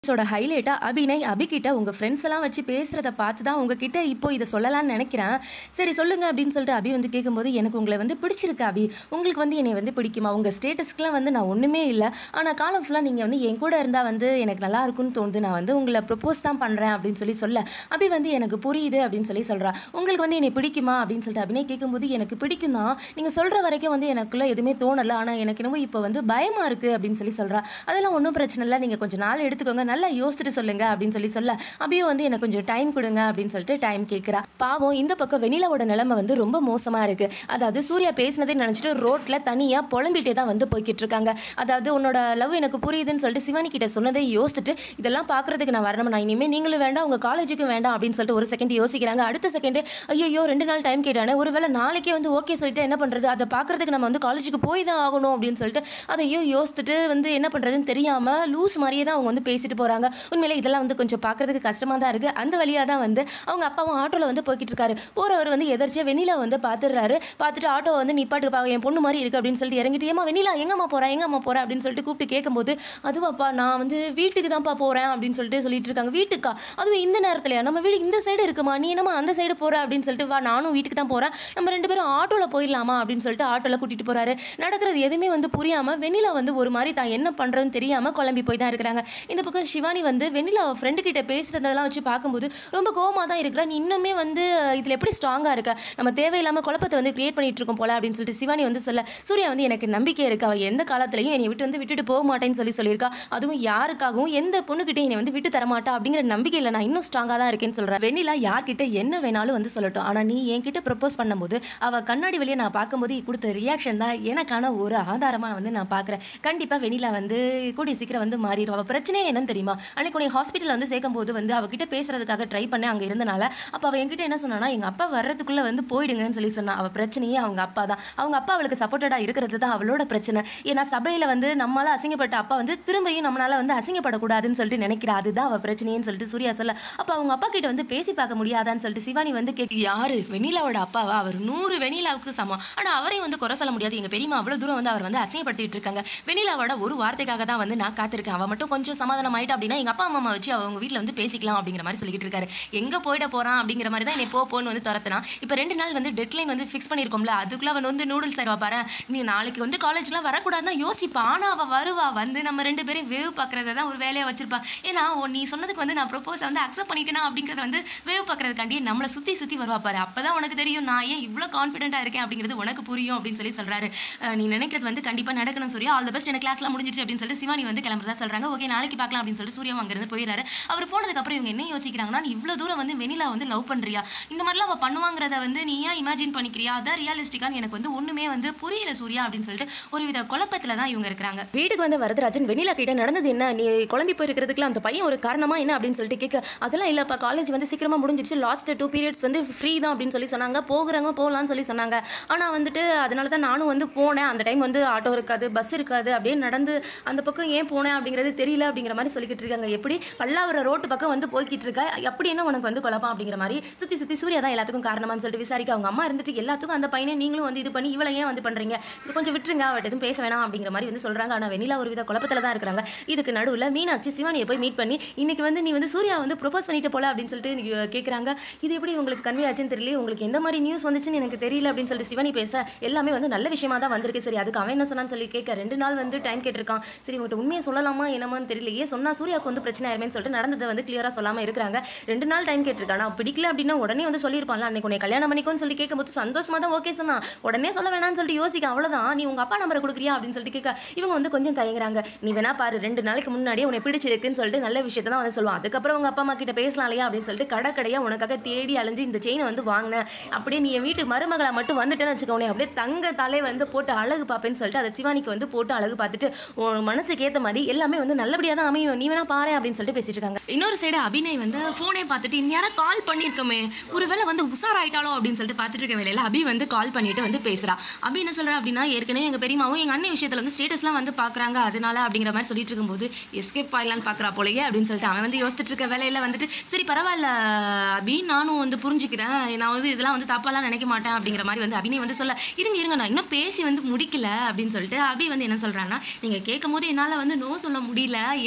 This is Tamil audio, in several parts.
ஸோட ஹைலைட்டா அபிநய் அபிகிட்ட உங்க ஃப்ரெண்ட்ஸ் எல்லாம் வச்சு பேசுறத பார்த்து தான் உங்ககிட்ட இப்போ இதை சொல்லலாம்னு நினைக்கிறேன் சரி சொல்லுங்க அப்படின்னு சொல்லிட்டு அபி வந்து கேட்கும்போது எனக்கு உங்களை வந்து பிடிச்சிருக்கு அபி உங்களுக்கு வந்து என்னை வந்து பிடிக்குமா உங்க ஸ்டேட்டஸ்க்குலாம் வந்து நான் ஒண்ணுமே இல்லை ஆனால் காலம் ஃபுல்லாக நீங்கள் வந்து என் கூட இருந்தால் வந்து எனக்கு நல்லா இருக்கும்னு தோணுது நான் வந்து உங்களை ப்ரப்போஸ் தான் பண்ணுறேன் அப்படின்னு சொல்லி சொல்ல அபி வந்து எனக்கு புரியுது அப்படின்னு சொல்லி சொல்றா உங்களுக்கு வந்து என்னை பிடிக்குமா அப்படின்னு சொல்லிட்டு அபிநய் கேட்கும்போது எனக்கு பிடிக்கும் தான் நீங்கள் சொல்கிற வரைக்கும் வந்து எனக்குள்ள எதுவுமே தோணலை ஆனால் எனக்கு என்னமோ இப்போ வந்து பயமாக இருக்குது அப்படின்னு சொல்லி சொல்கிறா அதெல்லாம் ஒன்றும் பிரச்சனை இல்லை நீங்கள் கொஞ்சம் நாள் எடுத்துக்கோங்க நல்லா யோசிச்சுட்டு சொல்லுங்க அப்படின்னு சொல்லி சொல்ல அபியும் வந்து எனக்கு கொஞ்சம் டைம் கொடுங்க அப்படின்னு சொல்லிட்டு டைம் கேட்குறா பாவம் இந்த பக்கம் வெனிலாவோட நிலைமை வந்து ரொம்ப மோசமாக இருக்கு அதாவது சூர்யா பேசினதே நினச்சிட்டு ரோட்ல தனியாக புலம்பிட்டே தான் வந்து போய்கிட்டு இருக்காங்க அதாவது உன்னோட லவ் எனக்கு புரியுதுன்னு சொல்லிட்டு சிவானி கிட்ட சொன்னதை யோசிச்சுட்டு இதெல்லாம் பார்க்கறதுக்கு நான் வரணும் நான் இனிமேல் நீங்களும் வேண்டாம் உங்க காலேஜுக்கும் வேண்டாம் அப்படின்னு சொல்லிட்டு ஒரு செகண்ட் யோசிக்கிறாங்க அடுத்த செகண்ட் ஐயோ ரெண்டு நாள் டைம் கேட்டானே ஒருவேளை நாளைக்கே வந்து ஓகே சொல்லிட்டு என்ன பண்றது அதை பார்க்கறதுக்கு நம்ம வந்து காலேஜுக்கு போய் தான் ஆகணும் அப்படின்னு சொல்லிட்டு அதையும் யோசிச்சுட்டு வந்து என்ன பண்றதுன்னு தெரியாம லூஸ் மாதிரியே தான் அவங்க வந்து பேசிட்டு போறாங்க உண்மையிலே இதெல்லாம் வந்து கொஞ்சம் பார்க்கறதுக்கு கஷ்டமா தான் இருக்கு அந்த வழியா தான் வந்து அவங்க அப்பாவும் ஆட்டோல வந்து போய்கிட்டு இருக்காரு போறவர் வந்து எதர்ச்சியா வெண்ணிலா வந்து பாத்துடுறாரு பார்த்துட்டு ஆட்டோ வந்து நிப்பாட்டுக்கு பாக்க என் பொண்ணு மாதிரி இருக்கு அப்படின்னு சொல்லிட்டு இறங்கிட்டு ஏமா வெண்ணிலா எங்கம்மா போறா எங்கம்மா போறா அப்படின்னு சொல்லிட்டு கூப்பிட்டு கேட்கும்போது அதுவாப்பா நான் வந்து வீட்டுக்கு தான்ப்பா போறேன் அப்படின்னு சொல்லிட்டு சொல்லிட்டு இருக்காங்க வீட்டுக்கா அதுவும் இந்த நேரத்துலயா நம்ம வீடு இந்த சைடு இருக்குமா நீ என்னமா அந்த சைடு போற அப்படின்னு சொல்லிட்டு வா நானும் வீட்டுக்கு தான் போறேன் நம்ம ரெண்டு பேரும் ஆட்டோல போயிடலாமா அப்படின்னு சொல்லிட்டு ஆட்டோல கூட்டிட்டு போறாரு நடக்கிறது எதுவுமே வந்து புரியாம வெண்ணிலா வந்து ஒரு மாதிரி தான் என்ன பண்றதுன்னு தெரியாம குழம்பி போய் தான் இருக்கிறாங்க இந்த பக்கம் சிவானி வந்து வெண்ணிலா ஃப்ரெண்டு கிட்ட பேசுறதெல்லாம் வச்சு பார்க்கும்போது ரொம்ப கோவமா தான் இருக்கிறா நீ இன்னுமே வந்து இதுல எப்படி ஸ்ட்ராங்கா இருக்க நம்ம தேவையில்லாம குழப்பத்தை வந்து கிரியேட் பண்ணிட்டு இருக்கோம் போல அப்படின்னு சொல்லிட்டு சிவானி வந்து சொல்ல சூர்யா வந்து எனக்கு நம்பிக்கை இருக்கு அவ எந்த காலத்துலயும் என்னை விட்டு வந்து விட்டுட்டு போக மாட்டேன்னு சொல்லி சொல்லியிருக்கா அதுவும் யாருக்காகவும் எந்த பொண்ணுகிட்ட என்னை வந்து விட்டு தர மாட்டா அப்படிங்கிற நம்பிக்கையில் நான் இன்னும் ஸ்ட்ராங்காக தான் இருக்கேன்னு சொல்றேன் வெண்ணிலா யார்கிட்ட என்ன வேணாலும் வந்து சொல்லட்டும் ஆனா நீ என்கிட்ட ப்ரப்போஸ் பண்ணும்போது அவ கண்ணாடி வழியே நான் பார்க்கும்போது கொடுத்த ரியாக்ஷன் தான் எனக்கான ஒரு ஆதாரமா வந்து நான் பார்க்குறேன் கண்டிப்பா வெண்ணிலா வந்து கூடிய சீக்கிரம் வந்து மாறிடும் அவ பிரச்சனையே என்னன்னு தெரியுமா அன்னைக்கு உன்னை ஹாஸ்பிட்டல் வந்து சேர்க்கும் போது வந்து அவகிட்ட பேசுறதுக்காக ட்ரை பண்ண அங்க இருந்தனால அப்ப அவ என்கிட்ட என்ன சொன்னானா எங்க அப்பா வர்றதுக்குள்ள வந்து போயிடுங்கன்னு சொல்லி சொன்னா அவ பிரச்சனையே அவங்க அப்பா தான் அவங்க அப்பா அவளுக்கு சப்போர்ட்டடா இருக்கிறது தான் அவளோட பிரச்சனை ஏன்னா சபையில வந்து நம்மளால அசிங்கப்பட்ட அப்பா வந்து திரும்பியும் நம்மளால வந்து அசிங்கப்படக்கூடாதுன்னு சொல்லிட்டு நினைக்கிறா அதுதான் அவ பிரச்சனைன்னு சொல்லிட்டு சூர்யா சொல்ல அப்ப அவங்க அப்பா கிட்ட வந்து பேசி பார்க்க முடியாதான்னு சொல்லிட்டு சிவானி வந்து கேக்கு யாரு வெண்ணிலாவோட அப்பாவா அவர் நூறு வெண்ணிலாவுக்கு சமம் ஆனா அவரையும் வந்து குறை சொல்ல முடியாது எங்க பெரியம்மா அவ்வளவு தூரம் வந்து அவர் வந்து அசிங்கப்படுத்திட்டு இருக்காங்க வெண்ணிலாவோட ஒரு வார்த்தைக்காக தான் வந்து நான் காத்திருக்கேன் அவ மட்டும் கொஞ்சம் சமாதானம் ஆயிட்டா அப்படின்னா எங்க அப்பா அம்மா வச்சு அவங்க வீட்ல வந்து பேசிக்கலாம் அப்படிங்கிற மாதிரி சொல்லிட்டு இருக்காரு எங்க போயிட போறான் அப்படிங்கிற மாதிரி தான் என்னை போ போன்னு வந்து துரத்துனா இப்போ ரெண்டு நாள் வந்து டெட்லைன் வந்து ஃபிக்ஸ் பண்ணியிருக்கோம்ல அதுக்குள்ள அவன் வந்து நூடுல்ஸ் தருவா பாரு நீ நாளைக்கு வந்து காலேஜ்லாம் வரக்கூடாதுன்னு யோசிப்பா ஆனா அவ வருவா வந்து நம்ம ரெண்டு பேரும் வேவ் பார்க்கறத தான் ஒரு வேலையா வச்சிருப்பா ஏன்னா ஓ, நீ சொன்னதுக்கு வந்து நான் ப்ரொப்போஸ் வந்து அக்செப்ட் பண்ணிட்டேனா அப்படிங்கறத வந்து வேவ் பார்க்கறதுக்காண்டி நம்மளை சுத்தி சுத்தி வருவா பாரு அப்பதான் உனக்கு தெரியும் நான் ஏன் இவ்வளோ கான்ஃபிடென்ட்டா இருக்கேன் அப்படிங்கிறது உனக்கு புரியும் அப்படின்னு சொல்லி சொல்றாரு அஹ் நீ நினைக்கிறது வந்து கண்டிப்பா நடக்கணும் சூர்யா ஆல் த பெஸ்ட் எனக்கு கிளாஸ்லாம் முடிஞ்சிருச்சு அப்படின்னு சொல்லிட்டு சிவானி வந்து கிளம்புறதா சொல்றாங்க ஓகே நாளைக்கு பார்க்கலாம் அப்படின்னு சொல்லிட்டு சூர்யா அங்கிருந்து போயிடுறாரு அவர் போனதுக்கு அப்புறம் இவங்க என்ன யோசிக்கிறாங்கன்னா நீ இவ்வளவு தூரம் வந்து வெனிலா வந்து லவ் பண்றியா இந்த மாதிரிலாம் அவ பண்ணுவாங்கிறத வந்து நீ ஏன் இமேஜின் பண்ணிக்கிறியா அதான் ரியலிஸ்டிக்கான்னு எனக்கு வந்து ஒண்ணுமே வந்து புரியல சூர்யா அப்படின்னு சொல்லிட்டு ஒரு வித குழப்பத்துல தான் இவங்க இருக்கிறாங்க வீட்டுக்கு வந்து வரதராஜன் வெனிலா கிட்ட நடந்தது என்ன நீ குழம்பி போயிருக்கிறதுக்குலாம் அந்த பையன் ஒரு காரணமா என்ன அப்படின்னு சொல்லிட்டு கேட்க அதெல்லாம் இல்லப்பா காலேஜ் வந்து சீக்கிரமா முடிஞ்சிருச்சு லாஸ்ட் டூ பீரியட்ஸ் வந்து ஃப்ரீ தான் அப்படின்னு சொல்லி சொன்னாங்க போகிறவங்க போகலான்னு சொல்லி சொன்னாங்க ஆனா வந்துட்டு அதனால தான் நானும் வந்து போனேன் அந்த டைம் வந்து ஆட்டோ இருக்காது பஸ் இருக்காது அப்படியே நடந்து அந்த பக்கம் ஏன் போனேன் அப்படிங்கிறது தெரியல அப்படிங்கிற மாதிரி சொல்லிக்கிட்டு இருக்காங்க எப்படி பல்லாவர ரோட்டு பக்கம் வந்து போய்கிட்டு இருக்க அப்படி என்ன உனக்கு வந்து குழப்பம் அப்படிங்கிற மாதிரி சுத்தி சுத்தி சூர்யா தான் எல்லாத்துக்கும் காரணமான்னு சொல்லிட்டு விசாரிக்க அவங்க அம்மா இருந்துட்டு எல்லாத்துக்கும் அந்த பையனை நீங்களும் வந்து இது பண்ணி இவளை ஏன் வந்து பண்றீங்க இது கொஞ்சம் விட்டுருங்க அவட்ட எதுவும் பேச வேணாம் அப்படிங்கிற மாதிரி வந்து சொல்றாங்க ஆனா வெண்ணிலா ஒரு வித குழப்பத்துல தான் இருக்கிறாங்க இதுக்கு நடுவுல மீனாட்சி சிவானியை போய் மீட் பண்ணி இன்னைக்கு வந்து நீ வந்து சூர்யா வந்து ப்ரொபோஸ் பண்ணிட்டு போல அப்படின்னு சொல்லிட்டு நீ கேட்குறாங்க இது எப்படி உங்களுக்கு கன்வே ஆச்சுன்னு தெரியல உங்களுக்கு எந்த மாதிரி நியூஸ் வந்துச்சுன்னு எனக்கு தெரியல அப்படின்னு சொல்லிட்டு சிவானி பேச எல்லாமே வந்து நல்ல விஷயமா தான் வந்திருக்கு சரி அதுக்கு அவன் என்ன சொன்னான்னு சொல்லி கேட்க ரெண்டு நாள் வந்து டைம் கேட்டிருக்கான் சரி உங்கள்கிட்ட உண்மையை சொல்லலாமா என்னமான்னு தெரியலையே சொன்னா சூர்யாவுக்கு வந்து பிரச்சனை ஆயிருமேன்னு சொல்லிட்டு நடந்ததை வந்து கிளியரா சொல்லாம இருக்கிறாங்க ரெண்டு நாள் டைம் கேட்டிருக்கான் நான் பிடிக்கல அப்படின்னா உடனே வந்து சொல்லியிருப்பான்ல அன்னைக்கு உன்னை கல்யாணம் பண்ணிக்கோன்னு சொல்லி கேட்கும்போது சந்தோஷமா தான் ஓகே சொன்னா உடனே சொல்ல வேணாம்னு சொல்லிட்டு யோசிக்க அவ்வளவுதான் நீ உங்க அப்பா நம்பரை கொடுக்குறியா அப்படின்னு சொல்லிட்டு கேட்க இவங்க வந்து கொஞ்சம் தயங்குறாங்க நீ வேணா பாரு ரெண்டு நாளைக்கு முன்னாடியே உன்னை பிடிச்சிருக்குன்னு சொல்லிட்டு நல்ல விஷயத்தை தான் வந்து சொல்லுவான் அதுக்கப்புறம் உங்க அப்பா அம்மா கிட்ட பேசலாம் இல்லையா அப்படின்னு சொல்லிட்டு கடை கடையா உனக்காக தேடி அலைஞ்சு இந்த செயினை வந்து வாங்கினேன் அப்படியே நீ என் வீட்டுக்கு மருமகளா மட்டும் வந்துட்டேன்னு வச்சுக்கோனே அப்படியே தங்க தலை வந்து போட்டு அழகு பார்ப்பேன்னு சொல்லிட்டு அதை சிவானிக்கு வந்து போட்டு அழகு பார்த்துட்டு உன் மனசுக்கு ஏத்த மாதிரி எல்லாமே வந்து நல்லபடியா தான் அமையும் நீ வேணா பாரு அப்படின்னு சொல்லிட்டு பேசிட்டு இருக்காங்க இன்னொரு சைடு அபிநய் வந்து ஃபோனே பார்த்துட்டு இந்நேரம் கால் பண்ணியிருக்கோமே ஒருவேளை வந்து உஷாராயிட்டாலோ அப்படின்னு சொல்லிட்டு பார்த்துட்டு இருக்க வேலையில அபி வந்து கால் பண்ணிட்டு வந்து பேசுறா அபி என்ன சொல்றா அப்படின்னா ஏற்கனவே எங்க பெரியமாவும் எங்க அண்ணன் விஷயத்துல வந்து ஸ்டேட்டஸ்லாம் வந்து பாக்குறாங்க அதனால அப்படிங்கிற மாதிரி சொல்லிட்டு இருக்கும்போது எஸ்கேப் ஆயிடலான்னு பாக்குறா போலயே அப்படின்னு சொல்லிட்டு அவன் வந்து யோசிச்சுட்டு இருக்க வேலையில வந்துட்டு சரி பரவாயில்ல அபி நானும் வந்து புரிஞ்சுக்கிறேன் நான் வந்து இதெல்லாம் வந்து தப்பாலாம் நினைக்க மாட்டேன் அப்படிங்கிற மாதிரி வந்து அபினய் வந்து சொல்ல இருங்க இருங்க நான் இன்னும் பேசி வந்து முடிக்கல அப்படின்னு சொல்லிட்டு அபி வந்து என்ன சொல்றான்னா நீங்க கேட்கும் போது என்னால வந்து நோ சொல்ல முடியல எஸ் அப்படின்னு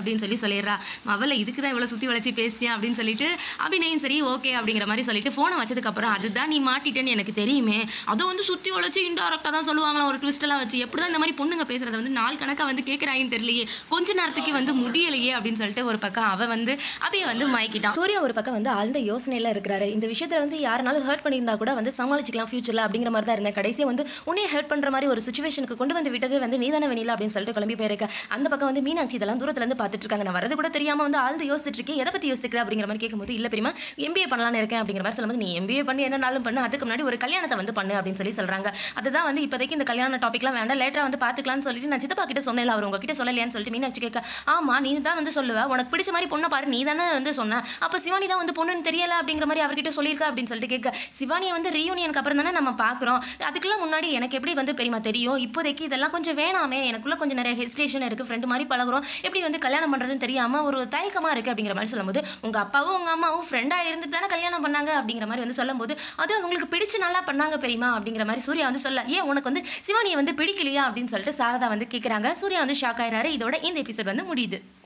அப்படின்னு சொல்லி சொல்லிடுறா அவளை இதுக்கு தான் இவ்வளோ சுற்றி வளைச்சி பேசியா அப்படின்னு சொல்லிட்டு அபிநயும் சரி ஓகே அப்படிங்கிற மாதிரி சொல்லிட்டு ஃபோனை வச்சதுக்கப்புறம் அதுதான் நீ மாட்டிட்டேன்னு எனக்கு தெரியுமே அதை வந்து சுற்றி வளைச்சி இன்டெரக்டாக தான் சொல்லுவாங்களாம் ஒரு ட்விஸ்டெல்லாம் வச்சு எப்படி தான் இந்த மாதிரி பொண்ணுங்க பேசுறத வந்து நாள் கணக்காக வந்து கேட்குறாங்கன்னு தெரியலையே கொஞ்ச நேரத்துக்கு வந்து முடியலையே அப்படின்னு சொல்லிட்டு ஒரு பக்கம் அவ வந்து அபியை வந்து மயக்கிட்டான் சூர்யா ஒரு பக்கம் வந்து ஆழ்ந்த யோசனையில இருக்கிறாரு இந்த விஷயத்துல வந்து யாருனாலும் ஹர்ட் பண்ணியிருந்தா கூட வந்து சமாளிச்சிக்கலாம் ஃபியூச்சர்ல அப்படிங்கிற மாதிரி தான் இருந்தேன் கடைசியா வந்து உன்னையே ஹர்ட் பண்ற மாதிரி ஒரு சுச்சுவேஷனுக்கு கொண்டு வந்து விட்டது வந்து நீதானே வெனிலா அப்படின்னு சொல்லிட்டு கிளம்பி போயிருக்க அந்த பக்கம் வந்து மீனாட்சி இதெல்லாம் தூரத்துல இருந்து பார்த்துட்டு இருக்காங்க நான் வரது கூட தெரியாம வந்து ஆழ்ந்து யோசிச்சுட்டு இருக்கேன் எதை பத்தி யோசிக்கிற அப்படிங்கிற மாதிரி கேட்கும்போது இல்ல பெரியமா எம்பிஏ பண்ணலாம்னு இருக்கேன் அப்படிங்கிற மாதிரி சொல்லும்போது நீ எம்பிஏ பண்ணி என்ன நாளும் பண்ணு அதுக்கு முன்னாடி ஒரு கல்யாணத்தை வந்து பண்ணு அப்படின்னு சொல்லி சொல்றாங்க அதுதான் வந்து இப்போதைக்கு இந்த கல்யாண டாபிக்லாம் வேண்டாம் லேட்டரா வந்து பாத்துக்கலாம்னு சொல்லிட்டு நான் சித்தப்பா கிட்ட சொன்னேன் அவர் உங்ககிட்ட சொல்லலையான்னு சொல்லிட்டு மீனாட்சி கேட்க ஆமா நீ தான் வந்து சொல்லுவ உனக்கு பிடிச்ச மாதிரி பொண்ணை பாரு நீ தானே வந்து சொன்ன அப்ப சிவானி தான் வந்து பொண்ணுன்னு தெரியல அப்படிங்கிற மாதிரி அவர்கிட்ட சொல்லியிருக்கா அப்படின்னு சொல்லிட்டு கேட்க சிவானியை வந்து ரீயூனியனுக்கு அப்புறம் தானே நம்ம பார்க்குறோம் அதுக்கெல்லாம் முன்னாடி எனக்கு எப்படி வந்து பெரியமா தெரியும் இப்போதைக்கு இதெல்லாம் கொஞ்சம் வேணாமே எனக்குள்ள கொஞ்சம் நிறைய ஹெசிடேஷன் இருக்கு ஃப்ரெண்டு மாதிரி பழகுறோம் எப்படி வந்து கல்யாணம் பண்றதுன்னு தெரியாம ஒரு தயக்கமா இருக்கு அப்படிங்கிற மாதிரி சொல்லும்போது உங்க அப்பாவும் உங்க அம்மாவும் ஃப்ரெண்டா இருந்துட்டு தானே கல்யாணம் பண்ணாங்க அப்படிங்கிற மாதிரி வந்து சொல்லும்போது அது அவங்களுக்கு பிடிச்சு நல்லா பண்ணாங்க பெரியமா அப்படிங்கிற மாதிரி சூர்யா வந்து சொல்ல ஏன் உனக்கு வந்து சிவானியை வந்து பிடிக்கலையா அப்படின்னு சொல்லிட்டு சாரதா வந்து கேட்குறாங்க சூர்யா வந்து ஷாக் ஆயிராரு இதோட இந்த எபிசோட் வந்து முடியுது